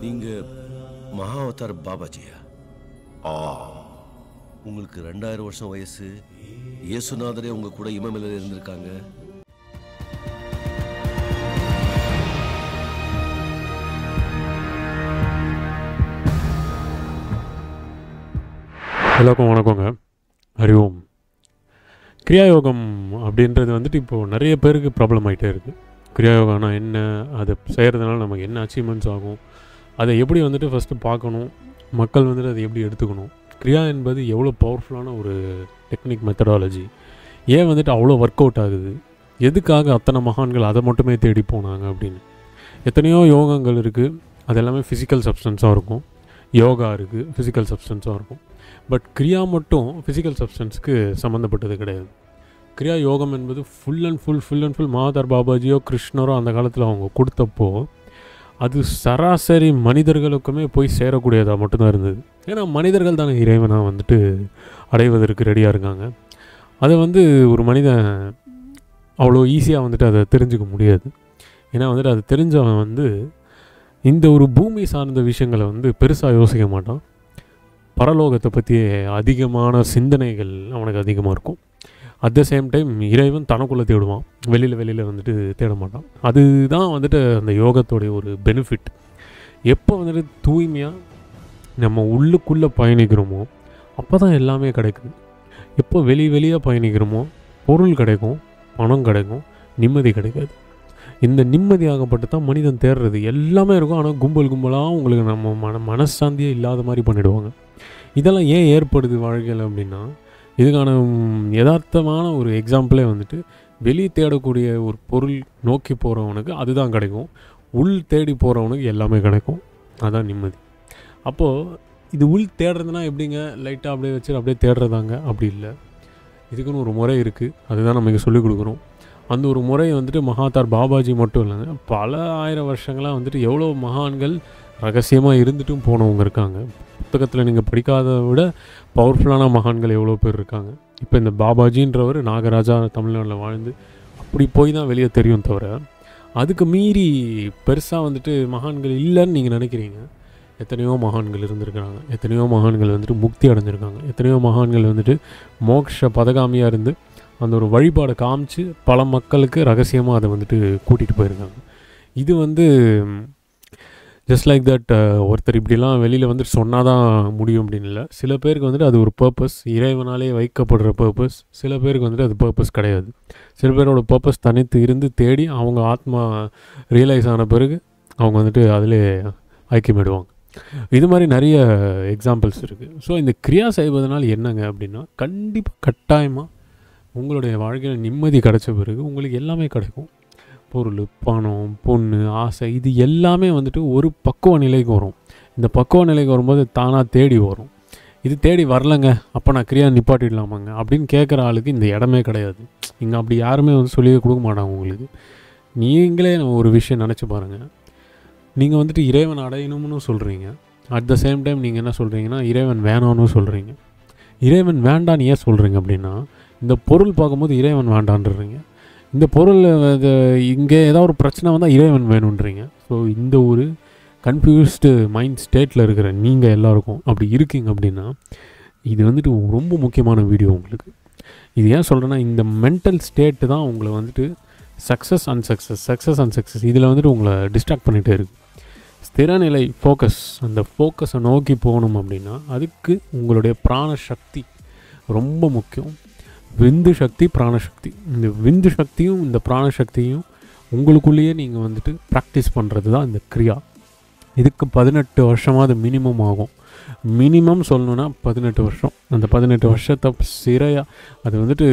நீங்க மகா அவதார் பாபாஜியா ஆ உங்களுக்கு ரெண்டாயிரம் வருஷம் வயசு இயேசுநாதரே உங்க கூட இமமேல இருந்திருக்காங்க எல்லாருக்கும் வணக்கங்க ஹரிஓம் கிரியாயோகம் அப்படின்றது வந்துட்டு இப்போது நிறைய பேருக்கு ப்ராப்ளம் ஆகிட்டே இருக்குது கிரியாயோகம்னா என்ன அதை செய்கிறதுனால நமக்கு என்ன அச்சீவ்மெண்ட்ஸ் ஆகும் அதை எப்படி வந்துட்டு ஃபஸ்ட்டு பார்க்கணும் மக்கள் வந்துட்டு அதை எப்படி எடுத்துக்கணும் கிரியா என்பது எவ்வளோ பவர்ஃபுல்லான ஒரு டெக்னிக் மெத்தடாலஜி ஏன் வந்துட்டு அவ்வளோ ஒர்க் அவுட் ஆகுது எதுக்காக அத்தனை மகான்கள் அதை மட்டுமே தேடி போனாங்க அப்படின்னு எத்தனையோ யோகங்கள் இருக்குது அது எல்லாமே ஃபிசிக்கல் சப்ஸ்டன்ஸாக இருக்கும் யோகா இருக்குது ஃபிசிக்கல் சப்ஸ்டன்ஸாக இருக்கும் பட் கிரியா மட்டும் ஃபிசிக்கல் சப்ஸ்டன்ஸ்க்கு சம்மந்தப்பட்டது கிடையாது கிரியா யோகம் என்பது full and full full and full மாதார் பாபாஜியோ கிருஷ்ணரோ அந்த காலத்தில் அவங்க கொடுத்தப்போ அது சராசரி மனிதர்களுக்குமே போய் சேரக்கூடியதாக மட்டும்தான் இருந்தது ஏன்னா மனிதர்கள் தானே இறைவனாக வந்துட்டு அடைவதற்கு ரெடியாக இருக்காங்க அதை வந்து ஒரு மனிதன் அவ்வளோ ஈஸியாக வந்துட்டு அதை தெரிஞ்சுக்க முடியாது ஏன்னா வந்துட்டு அது தெரிஞ்சவன் வந்து இந்த ஒரு பூமி சார்ந்த விஷயங்களை வந்து பெருசாக யோசிக்க மாட்டான் பரலோகத்தை பற்றி அதிகமான சிந்தனைகள் அவனுக்கு அதிகமாக இருக்கும் அட் த சேம் டைம் இறைவன் தனக்குள்ளே தேடுவான் வெளியில் வெளியில் வந்துட்டு தேட மாட்டான் அதுதான் வந்துட்டு அந்த யோகத்தோடைய ஒரு பெனிஃபிட் எப்போ வந்துட்டு தூய்மையாக நம்ம உள்ளுக்குள்ளே பயணிக்கிறோமோ அப்போ தான் எல்லாமே கிடைக்குது எப்போ வெளி வெளியாக பயணிக்கிறோமோ பொருள் கிடைக்கும் பணம் கிடைக்கும் நிம்மதி கிடைக்காது இந்த நிம்மதியாகப்பட்டு தான் மனிதன் தேடுறது எல்லாமே இருக்கும் ஆனால் கும்பல் கும்பலாக உங்களுக்கு நம்ம மன மனசாந்தியே இல்லாத மாதிரி பண்ணிடுவாங்க இதெல்லாம் ஏன் ஏற்படுது வாழ்க்கையில் அப்படின்னா இதுக்கான ம், யதார்த்தமான ஒரு எக்ஸாம்பிளே வந்துட்டு வெளியே தேடக்கூடிய ஒரு பொருள் நோக்கி போகிறவனுக்கு அதுதான் கிடைக்கும் உள் தேடி போகிறவனுக்கு எல்லாமே கிடைக்கும் அதான் நிம்மதி அப்போது இது உள் தேடுறதுனா எப்படிங்க லைட்டாக அப்படியே வச்சு அப்படியே தேடுறதாங்க அப்படி இல்லை இதுக்குன்னு ஒரு முறை இருக்குது அதுதான் நம்ம இங்கே சொல்லிக் கொடுக்குறோம் அந்த ஒரு முறை வந்துட்டு மகாதார் பாபாஜி மட்டும் இல்லைங்க பல ஆயிரம் வருஷங்களாக வந்துட்டு எவ்வளோ மகான்கள் ரகசியமாக இருந்துட்டும் போனவங்க இருக்காங்க புத்தகத்தில் நீங்கள் படிக்காத விட பவர்ஃபுல்லான மகான்கள் எவ்வளோ பேர் இருக்காங்க இப்போ இந்த பாபாஜின்றவர் நாகராஜா தமிழ்நாட்டில் வாழ்ந்து அப்படி போய் தான் வெளியே தெரியும் தவிர அதுக்கு மீறி பெருசாக வந்துட்டு மகான்கள் இல்லைன்னு நீங்கள் நினைக்கிறீங்க எத்தனையோ மகான்கள் இருந்திருக்கிறாங்க எத்தனையோ மகான்கள் வந்துட்டு முக்தி அடைஞ்சிருக்காங்க எத்தனையோ மகான்கள் வந்துட்டு மோக்ஷ பதகாமியாக இருந்து அந்த ஒரு வழிபாடை காமிச்சு பல மக்களுக்கு ரகசியமாக அதை வந்துட்டு கூட்டிகிட்டு போயிருக்காங்க இது வந்து ஜஸ்ட் லைக் தட் ஒருத்தர் இப்படிலாம் வெளியில் வந்துட்டு சொன்னால் தான் முடியும் அப்படின்னு இல்லை சில பேருக்கு வந்துட்டு அது ஒரு பர்பஸ் இறைவனாலே வைக்கப்படுற பர்பஸ் சில பேருக்கு வந்துட்டு அது பர்பஸ் கிடையாது சில பேரோட பர்பஸ் தனித்து இருந்து தேடி அவங்க ஆத்மா ரியலைஸ் ஆன பிறகு அவங்க வந்துட்டு அதிலே ஐக்கியமிடுவாங்க இது மாதிரி நிறைய எக்ஸாம்பிள்ஸ் இருக்குது ஸோ இந்த கிரியா செய்வதனால் என்னங்க அப்படின்னா கண்டிப்பாக கட்டாயமாக உங்களுடைய வாழ்க்கையில் நிம்மதி கிடைச்ச பிறகு உங்களுக்கு எல்லாமே கிடைக்கும் பொருள் பணம் பொண்ணு ஆசை இது எல்லாமே வந்துட்டு ஒரு பக்குவ நிலைக்கு வரும் இந்த பக்குவ நிலைக்கு வரும்போது தானாக தேடி வரும் இது தேடி வரலங்க அப்போ நான் கிரியா நிப்பாட்டிடலாமாங்க அப்படின்னு கேட்குற ஆளுக்கு இந்த இடமே கிடையாது இங்கே அப்படி யாருமே வந்து சொல்லியே கொடுக்க மாட்டாங்க உங்களுக்கு நீங்களே ஒரு விஷயம் நினச்சி பாருங்கள் நீங்கள் வந்துட்டு இறைவன் அடையணும்னு சொல்கிறீங்க அட் த சேம் டைம் நீங்கள் என்ன சொல்கிறீங்கன்னா இறைவன் வேணாம்னு சொல்கிறீங்க இறைவன் வேண்டான்னு ஏன் சொல்கிறீங்க அப்படின்னா இந்த பொருள் பார்க்கும்போது இறைவன் வேண்டான்றீங்க இந்த பொருள் இது இங்கே ஏதாவது ஒரு பிரச்சனை வந்தால் இறைவன் வேணுன்றீங்க ஸோ இந்த ஒரு கன்ஃபியூஸ்டு மைண்ட் ஸ்டேட்டில் இருக்கிற நீங்கள் எல்லாருக்கும் அப்படி இருக்கீங்க அப்படின்னா இது வந்துட்டு ரொம்ப முக்கியமான வீடியோ உங்களுக்கு இது ஏன் சொல்கிறேன்னா இந்த மென்டல் ஸ்டேட்டு தான் உங்களை வந்துட்டு success and success success and success இதில் வந்துட்டு உங்களை டிஸ்ட்ராக்ட் பண்ணிகிட்டே இருக்குது ஸ்திரநிலை ஃபோக்கஸ் அந்த ஃபோக்கஸை நோக்கி போகணும் அப்படின்னா அதுக்கு உங்களுடைய பிராண சக்தி ரொம்ப முக்கியம் விந்து சக்தி பிராணசக்தி இந்த விந்து சக்தியும் இந்த பிராணசக்தியும் உங்களுக்குள்ளேயே நீங்கள் வந்துட்டு ப்ராக்டிஸ் பண்ணுறது தான் இந்த கிரியா இதுக்கு பதினெட்டு வருஷமாக அது மினிமம் ஆகும் மினிமம் சொல்லணுன்னா பதினெட்டு வருஷம் அந்த பதினெட்டு வருஷத்தை சிறையாக அது வந்துட்டு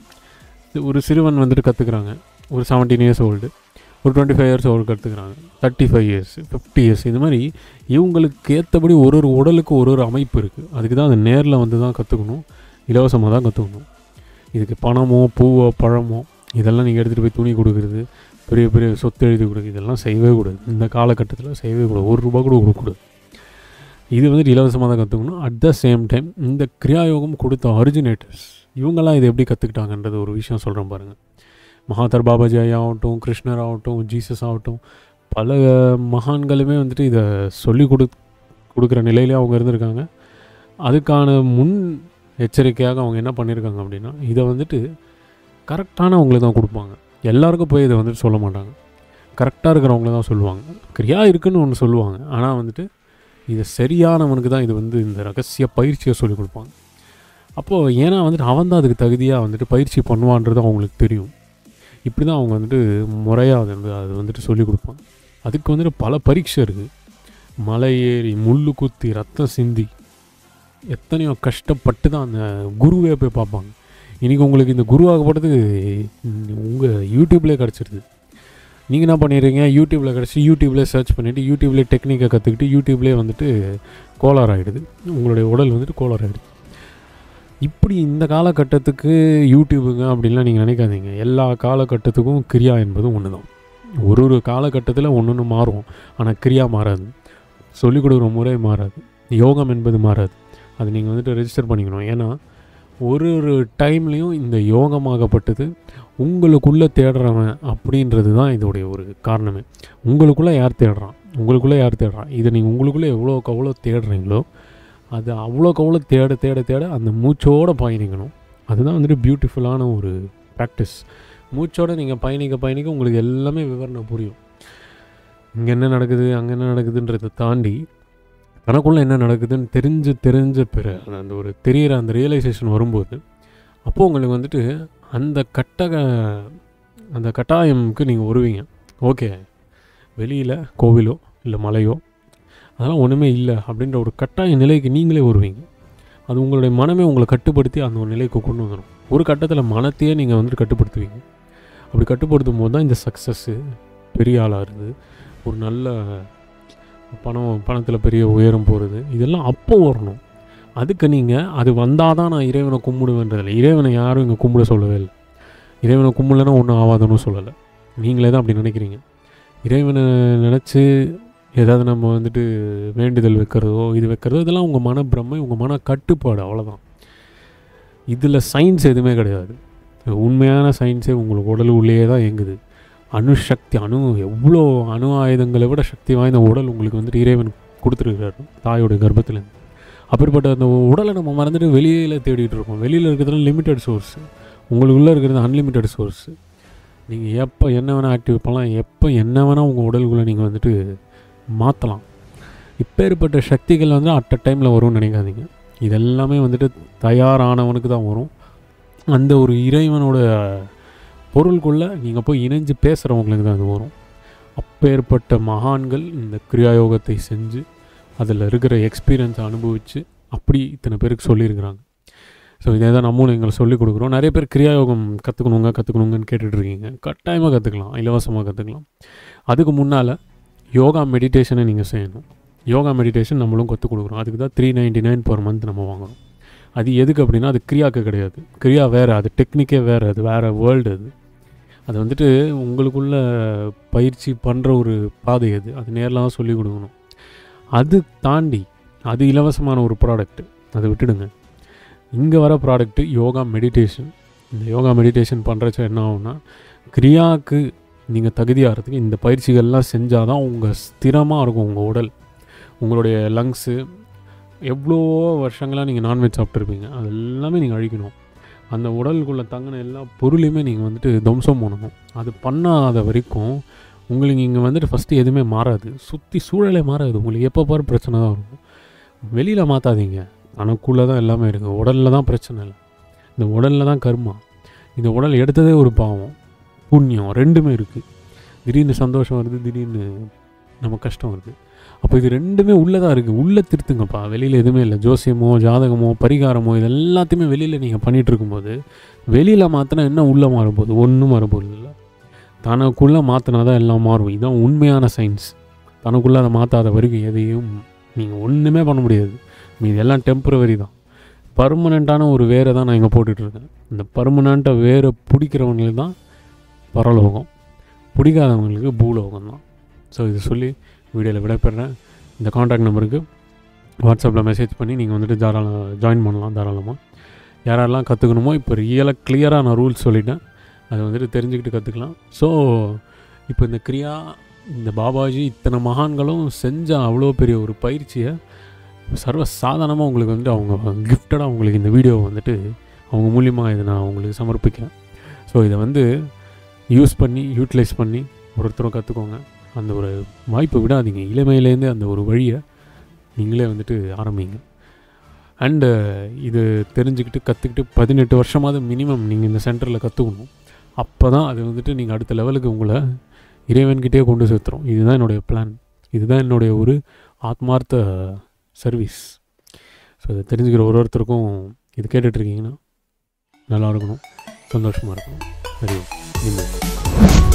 ஒரு சிறுவன் வந்துட்டு கற்றுக்குறாங்க ஒரு செவன்டீன் இயர்ஸ் ஓல்டு ஒரு டுவெண்ட்டி ஃபைவ் இயர்ஸ் ஓல்டு கற்றுக்குறாங்க thirty five years fifty years இது மாதிரி இவங்களுக்கு ஏற்றபடி ஒரு ஒரு உடலுக்கு ஒரு ஒரு அமைப்பு இருக்குது அதுக்கு தான் அது நேரில் வந்து தான் கற்றுக்கணும் இலவசமாக தான் கற்றுக்கணும் இதுக்கு பணமோ பூவோ பழமோ இதெல்லாம் நீங்கள் எடுத்துகிட்டு போய் துணி கொடுக்குறது பெரிய பெரிய சொத்து எழுதி கொடுக்குறது இதெல்லாம் செய்யவே கூடாது இந்த காலகட்டத்தில் செய்யவே கூடாது ஒரு ரூபா கூட கொடுக்கக்கூடாது இது வந்துட்டு இலவசமாக தான் கற்றுக்கணும் அட் த சேம் டைம் இந்த கிரியாயோகம் கொடுத்த ஒரிஜினேட்டர்ஸ் இவங்கெல்லாம் இதை எப்படி கற்றுக்கிட்டாங்கன்றது ஒரு விஷயம் சொல்கிறேன் பாருங்கள் மகாதர் பாபாஜி ஐயா ஆகட்டும் கிருஷ்ணர் ஆகட்டும் ஜீசஸ் ஆகட்டும் பல மகான்களுமே வந்துட்டு இதை சொல்லி கொடு கொடுக்குற நிலையிலே அவங்க இருந்திருக்காங்க அதுக்கான முன் எச்சரிக்கையாக அவங்க என்ன பண்ணியிருக்காங்க அப்படின்னா இதை வந்துட்டு கரெக்டானவங்களுக்கு தான் கொடுப்பாங்க எல்லாருக்கும் போய் இதை வந்துட்டு சொல்ல மாட்டாங்க கரெக்டாக இருக்கிறவங்கள தான் சொல்லுவாங்க கிரியா இருக்குன்னு ஒன்று சொல்லுவாங்க ஆனால் வந்துட்டு இது சரியானவனுக்கு தான் இது வந்து இந்த ரகசிய பயிற்சியை சொல்லிக் கொடுப்பாங்க அப்போது ஏன்னா வந்துட்டு அவன் தான் அதுக்கு தகுதியாக வந்துட்டு பயிற்சி பண்ணுவான்றது அவங்களுக்கு தெரியும் இப்படி தான் அவங்க வந்துட்டு முறையாக அது வந்து அது வந்துட்டு சொல்லிக் கொடுப்பாங்க அதுக்கு வந்துட்டு பல பரீட்சை இருக்குது மலை ஏறி முள்ளு குத்தி ரத்தம் சிந்தி எத்தனையோ கஷ்டப்பட்டு தான் அந்த குருவே போய் பார்ப்பாங்க இன்றைக்கி உங்களுக்கு இந்த குருவாகப்பட்டது உங்கள் யூடியூப்லேயே கிடச்சிருது நீங்கள் என்ன பண்ணிடுறீங்க யூடியூப்பில் கிடச்சி யூடியூப்லேயே சர்ச் பண்ணிவிட்டு யூடியூப்லேயே டெக்னிக்கை கற்றுக்கிட்டு யூடியூப்லேயே வந்துட்டு கோளாறு ஆகிடுது உங்களுடைய உடல் வந்துட்டு கோளாறு ஆகிடுது இப்படி இந்த காலகட்டத்துக்கு யூடியூபுங்க அப்படின்லாம் நீங்கள் நினைக்காதீங்க எல்லா காலகட்டத்துக்கும் கிரியா என்பது ஒன்று தான் ஒரு ஒரு காலகட்டத்தில் ஒன்று ஒன்று மாறும் ஆனால் கிரியா மாறாது சொல்லிக் கொடுக்குற முறை மாறாது யோகம் என்பது மாறாது அது நீங்கள் வந்துட்டு ரெஜிஸ்டர் பண்ணிக்கணும் ஏன்னா ஒரு ஒரு டைம்லேயும் இந்த யோகமாகப்பட்டது உங்களுக்குள்ளே தேடுறவன் அப்படின்றது தான் இதோடைய ஒரு காரணமே உங்களுக்குள்ளே யார் தேடுறான் உங்களுக்குள்ளே யார் தேடுறான் இதை நீங்கள் உங்களுக்குள்ளே எவ்வளோக்கு அவ்வளோ தேடுறீங்களோ அது அவ்வளோக்கு அவ்வளோ தேட தேட தேட அந்த மூச்சோடு பயணிக்கணும் அதுதான் வந்துட்டு பியூட்டிஃபுல்லான ஒரு ப்ராக்டிஸ் மூச்சோடு நீங்கள் பயணிக்க பயணிக்க உங்களுக்கு எல்லாமே விவரணை புரியும் இங்கே என்ன நடக்குது அங்கே என்ன நடக்குதுன்றதை தாண்டி தனக்குள்ளே என்ன நடக்குதுன்னு தெரிஞ்சு தெரிஞ்ச பிற அந்த ஒரு தெரிகிற அந்த ரியலைசேஷன் வரும்போது அப்போது உங்களுக்கு வந்துட்டு அந்த கட்டக அந்த கட்டாயம்க்கு நீங்கள் வருவீங்க ஓகே வெளியில் கோவிலோ இல்லை மலையோ அதெல்லாம் ஒன்றுமே இல்லை அப்படின்ற ஒரு கட்டாய நிலைக்கு நீங்களே வருவீங்க அது உங்களுடைய மனமே உங்களை கட்டுப்படுத்தி அந்த ஒரு நிலைக்கு கொண்டு வந்துடும் ஒரு கட்டத்தில் மனத்தையே நீங்கள் வந்துட்டு கட்டுப்படுத்துவீங்க அப்படி கட்டுப்படுத்தும் போது தான் இந்த சக்ஸஸ்ஸு பெரிய ஆளாகிறது ஒரு நல்ல பணம் பணத்தில் பெரிய உயரம் போகிறது இதெல்லாம் அப்போ வரணும் அதுக்கு நீங்கள் அது வந்தால் தான் நான் இறைவனை கும்பிடுவேன்றதில்லை இறைவனை யாரும் இங்கே கும்பிட சொல்லவே இல்லை இறைவனை கும்பிடலன்னா ஒன்றும் ஆகாதுன்னு சொல்லலை நீங்களே தான் அப்படி நினைக்கிறீங்க இறைவனை நினச்சி ஏதாவது நம்ம வந்துட்டு வேண்டுதல் வைக்கிறதோ இது வைக்கிறதோ இதெல்லாம் உங்கள் மன பிரம்மை உங்கள் மன கட்டுப்பாடு அவ்வளோதான் இதில் சயின்ஸ் எதுவுமே கிடையாது உண்மையான சயின்ஸே உங்களுக்கு உடல் உள்ளேயே தான் இயங்குது அணு சக்தி அணு எவ்வளோ அணு ஆயுதங்களை விட சக்தி வாய்ந்த உடல் உங்களுக்கு வந்துட்டு இறைவன் கொடுத்துருக்காரு தாயோட கர்ப்பத்துலேருந்து அப்படிப்பட்ட அந்த உடலை நம்ம மறந்துட்டு வெளியில் தேடிட்டு இருக்கோம் வெளியில் இருக்கிறதுல லிமிட்டட் சோர்ஸ் உங்களுக்குள்ளே இருக்கிறது அன்லிமிட்டட் சோர்ஸ் நீங்கள் எப்போ என்ன வேணால் ஆக்டிவ் பண்ணலாம் எப்போ என்ன வேணால் உங்கள் உடலுக்குள்ளே நீங்கள் வந்துட்டு மாற்றலாம் இப்பேற்பட்ட சக்திகள் வந்து அட் அ டைமில் வரும்னு நினைக்காதீங்க இதெல்லாமே வந்துட்டு தயாரானவனுக்கு தான் வரும் அந்த ஒரு இறைவனோட பொருளுக்குள்ளே நீங்கள் போய் இணைஞ்சு பேசுகிறவங்களுக்கு தான் அது வரும் அப்பேற்பட்ட மகான்கள் இந்த கிரியாயோகத்தை செஞ்சு அதில் இருக்கிற எக்ஸ்பீரியன்ஸை அனுபவித்து அப்படி இத்தனை பேருக்கு சொல்லியிருக்கிறாங்க ஸோ இதே தான் நம்மளும் எங்களை சொல்லிக் கொடுக்குறோம் நிறைய பேர் கிரியாயோகம் கற்றுக்கணுங்க கற்றுக்கணுங்கன்னு கேட்டுட்ருக்கீங்க கட்டாயமாக கற்றுக்கலாம் இலவசமாக கற்றுக்கலாம் அதுக்கு முன்னால் யோகா மெடிடேஷனை நீங்கள் செய்யணும் யோகா மெடிடேஷன் நம்மளும் கற்றுக் கொடுக்குறோம் அதுக்கு தான் three ninety nine per month நம்ம வாங்குறோம் அது எதுக்கு அப்படின்னா அது கிரியாக்கு கிடையாது கிரியா வேறு அது டெக்னிக்கே வேறு அது வேறு வேர்ல்டு அது அது வந்துட்டு உங்களுக்குள்ள பயிற்சி பண்ணுற ஒரு பாதை அது அது நேரில் தான் சொல்லிக் கொடுக்கணும் அது தாண்டி அது இலவசமான ஒரு ப்ராடக்ட் அதை விட்டுடுங்க இங்கே வர ப்ராடக்ட்டு யோகா மெடிடேஷன் இந்த யோகா மெடிடேஷன் பண்ணுறச்ச என்ன ஆகும்னா கிரியாவுக்கு நீங்கள் தகுதியாகிறதுக்கு இந்த பயிற்சிகள்லாம் செஞ்சால் தான் உங்கள் ஸ்திரமாக இருக்கும் உங்கள் உடல் உங்களுடைய லங்ஸு எவ்வளோ வருஷங்களாக நீங்கள் நான்வெஜ் சாப்பிட்ருப்பீங்க அது எல்லாமே நீங்கள் அழிக்கணும் அந்த உடலுக்குள்ளே தங்கின எல்லா பொருளையுமே நீங்கள் வந்துட்டு துவம்சம் பண்ணணும் அது பண்ணாத வரைக்கும் உங்களுக்கு இங்கே வந்துட்டு ஃபஸ்ட்டு எதுவுமே மாறாது சுற்றி சூழலே மாறாது உங்களுக்கு எப்போ பாரு பிரச்சனை தான் இருக்கும் வெளியில் மாற்றாதீங்க தனக்குள்ளே தான் எல்லாமே இருக்குது உடலில் தான் பிரச்சனை இல்லை இந்த உடலில் தான் கர்மா இந்த உடல் எடுத்ததே ஒரு பாவம் புண்ணியம் ரெண்டுமே இருக்குது திடீர்னு சந்தோஷம் வருது திடீர்னு நம்ம கஷ்டம் வருது அப்போ இது ரெண்டுமே உள்ளே தான் இருக்குது உள்ளே திருத்துங்கப்பா வெளியில் எதுவுமே இல்லை ஜோசியமோ ஜாதகமோ பரிகாரமோ இது எல்லாத்தையுமே வெளியில் நீங்கள் பண்ணிகிட்டு இருக்கும்போது வெளியில் மாற்றினா என்ன உள்ளே மாறப்போகுது ஒன்றும் மாறப்போகுது இல்லை தனக்குள்ளே மாற்றினா தான் எல்லாம் மாறும் இதுதான் உண்மையான சயின்ஸ் தனக்குள்ளே அதை மாற்றாத வரைக்கும் எதையும் நீங்கள் ஒன்றுமே பண்ண முடியாது மீது எல்லாம் டெம்பரவரி தான் பர்மனெண்ட்டான ஒரு வேரை தான் நான் இங்கே போட்டுட்ருக்கேன் இந்த பர்மனண்ட்டை வேரை பிடிக்கிறவங்களுக்கு தான் பரலோகம் பிடிக்காதவங்களுக்கு பூலோகம் தான் ஸோ இது சொல்லி வீடியோவில் விடைபெறேன் இந்த காண்டாக்ட் நம்பருக்கு வாட்ஸ்அப்பில் மெசேஜ் பண்ணி நீங்கள் வந்துட்டு தாராளம் ஜாயின் பண்ணலாம் தாராளமாக யாரெல்லாம் கற்றுக்கணுமோ இப்போ ரியலாக கிளியராக நான் ரூல்ஸ் சொல்லிட்டேன் அதை வந்துட்டு தெரிஞ்சுக்கிட்டு கற்றுக்கலாம் ஸோ இப்போ இந்த கிரியா இந்த பாபாஜி இத்தனை மகான்களும் செஞ்ச அவ்வளோ பெரிய ஒரு பயிற்சியை சர்வ சாதாரணமாக உங்களுக்கு வந்துட்டு அவங்க கிஃப்டடாக உங்களுக்கு இந்த வீடியோவை வந்துட்டு அவங்க மூலியமாக இதை நான் உங்களுக்கு சமர்ப்பிக்கிறேன் ஸோ இதை வந்து யூஸ் பண்ணி யூட்டிலைஸ் பண்ணி ஒருத்தரும் கற்றுக்கோங்க அந்த ஒரு வாய்ப்பை விடாதீங்க இளமையிலேருந்தே அந்த ஒரு வழியை நீங்களே வந்துட்டு ஆரம்பிங்க அண்டு இது தெரிஞ்சுக்கிட்டு கற்றுக்கிட்டு பதினெட்டு வருஷமாவது மினிமம் நீங்கள் இந்த சென்டரில் கற்றுக்கணும் அப்போ தான் அது வந்துட்டு நீங்கள் அடுத்த லெவலுக்கு உங்களை இறைவன்கிட்டே கொண்டு சேர்த்துரும் இதுதான் என்னுடைய பிளான் இதுதான் என்னுடைய ஒரு ஆத்மார்த்த சர்வீஸ் ஸோ இதை தெரிஞ்சுக்கிற ஒரு ஒருத்தருக்கும் இது கேட்டுட்ருக்கீங்கன்னா நல்லா இருக்கணும் சந்தோஷமாக இருக்கணும் சரி நிம்மதி